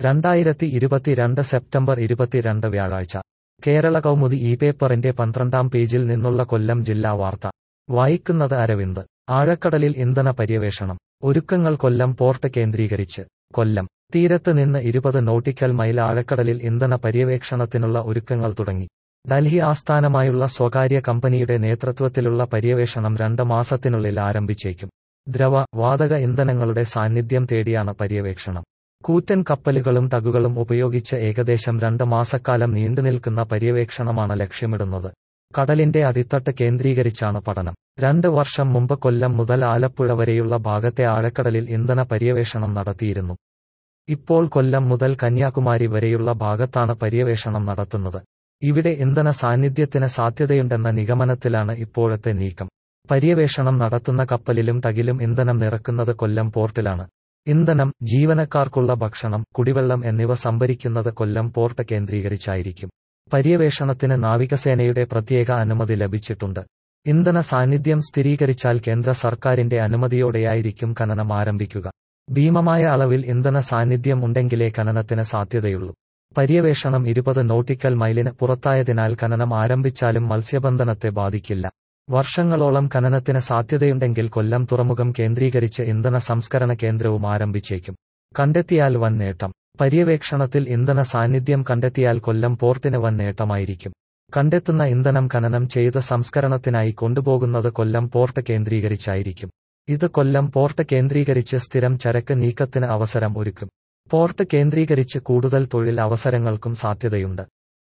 രണ്ടായിരത്തി ഇരുപത്തിരണ്ട് സെപ്റ്റംബർ ഇരുപത്തിരണ്ട് വ്യാഴാഴ്ച കേരള കൗമുദി ഈ പേപ്പറിന്റെ പന്ത്രണ്ടാം പേജിൽ നിന്നുള്ള കൊല്ലം ജില്ലാ വാർത്ത വായിക്കുന്നത് അരവിന്ദ് ആഴക്കടലിൽ ഇന്ധന പര്യവേഷണം ഒരുക്കങ്ങൾ കൊല്ലം പോർട്ട് കേന്ദ്രീകരിച്ച് കൊല്ലം തീരത്ത് നിന്ന് ഇരുപത് നോട്ടിക്കൽ മൈൽ ആഴക്കടലിൽ ഇന്ധന പര്യവേക്ഷണത്തിനുള്ള ഒരുക്കങ്ങൾ തുടങ്ങി ഡൽഹി ആസ്ഥാനമായുള്ള സ്വകാര്യ കമ്പനിയുടെ നേതൃത്വത്തിലുള്ള പര്യവേഷണം രണ്ട് മാസത്തിനുള്ളിൽ ആരംഭിച്ചേക്കും ദ്രവ വാതക ഇന്ധനങ്ങളുടെ സാന്നിധ്യം തേടിയാണ് പര്യവേക്ഷണം കൂറ്റൻ കപ്പലുകളും ടഗുകളും ഉപയോഗിച്ച് ഏകദേശം രണ്ട് മാസക്കാലം നീണ്ടുനിൽക്കുന്ന പര്യവേക്ഷണമാണ് ലക്ഷ്യമിടുന്നത് കടലിന്റെ അടിത്തട്ട് കേന്ദ്രീകരിച്ചാണ് പഠനം രണ്ട് വർഷം മുമ്പ് കൊല്ലം മുതൽ ആലപ്പുഴ വരെയുള്ള ഭാഗത്തെ ആഴക്കടലിൽ ഇന്ധന പര്യവേഷണം നടത്തിയിരുന്നു ഇപ്പോൾ കൊല്ലം മുതൽ കന്യാകുമാരി വരെയുള്ള ഭാഗത്താണ് പര്യവേഷണം നടത്തുന്നത് ഇവിടെ ഇന്ധന സാന്നിധ്യത്തിന് സാധ്യതയുണ്ടെന്ന നിഗമനത്തിലാണ് ഇപ്പോഴത്തെ നീക്കം പര്യവേഷണം നടത്തുന്ന കപ്പലിലും ടകിലും ഇന്ധനം നിറക്കുന്നത് കൊല്ലം പോർട്ടിലാണ് ഇന്ധനം ജീവനക്കാർക്കുള്ള ഭക്ഷണം കുടിവെള്ളം എന്നിവ സംഭരിക്കുന്നത് കൊല്ലം പോർട്ട് കേന്ദ്രീകരിച്ചായിരിക്കും പര്യവേഷണത്തിന് നാവികസേനയുടെ പ്രത്യേക അനുമതി ലഭിച്ചിട്ടുണ്ട് ഇന്ധന സാന്നിധ്യം സ്ഥിരീകരിച്ചാൽ കേന്ദ്ര സർക്കാരിന്റെ അനുമതിയോടെയായിരിക്കും ഖനനം ആരംഭിക്കുക ഭീമമായ അളവിൽ ഇന്ധന സാന്നിധ്യം ഉണ്ടെങ്കിലേ ഖനനത്തിന് സാധ്യതയുള്ളൂ പര്യവേഷണം ഇരുപത് നോട്ടിക്കൽ മൈലിന് പുറത്തായതിനാൽ ഖനനം ആരംഭിച്ചാലും മത്സ്യബന്ധനത്തെ ബാധിക്കില്ല വർഷങ്ങളോളം ഖനനത്തിന് സാധ്യതയുണ്ടെങ്കിൽ കൊല്ലം തുറമുഖം കേന്ദ്രീകരിച്ച് ഇന്ധന സംസ്കരണ കേന്ദ്രവും ആരംഭിച്ചേക്കും കണ്ടെത്തിയാൽ വൻ നേട്ടം പര്യവേക്ഷണത്തിൽ ഇന്ധന സാന്നിധ്യം കണ്ടെത്തിയാൽ കൊല്ലം പോർട്ടിന് വൻ നേട്ടമായിരിക്കും കണ്ടെത്തുന്ന ഇന്ധനം ഖനനം ചെയ്ത് സംസ്കരണത്തിനായി കൊണ്ടുപോകുന്നത് കൊല്ലം പോർട്ട് കേന്ദ്രീകരിച്ചായിരിക്കും ഇത് കൊല്ലം പോർട്ട് കേന്ദ്രീകരിച്ച് സ്ഥിരം ചരക്ക് നീക്കത്തിന് അവസരം ഒരുക്കും പോർട്ട് കേന്ദ്രീകരിച്ച് കൂടുതൽ തൊഴിൽ അവസരങ്ങൾക്കും സാധ്യതയുണ്ട്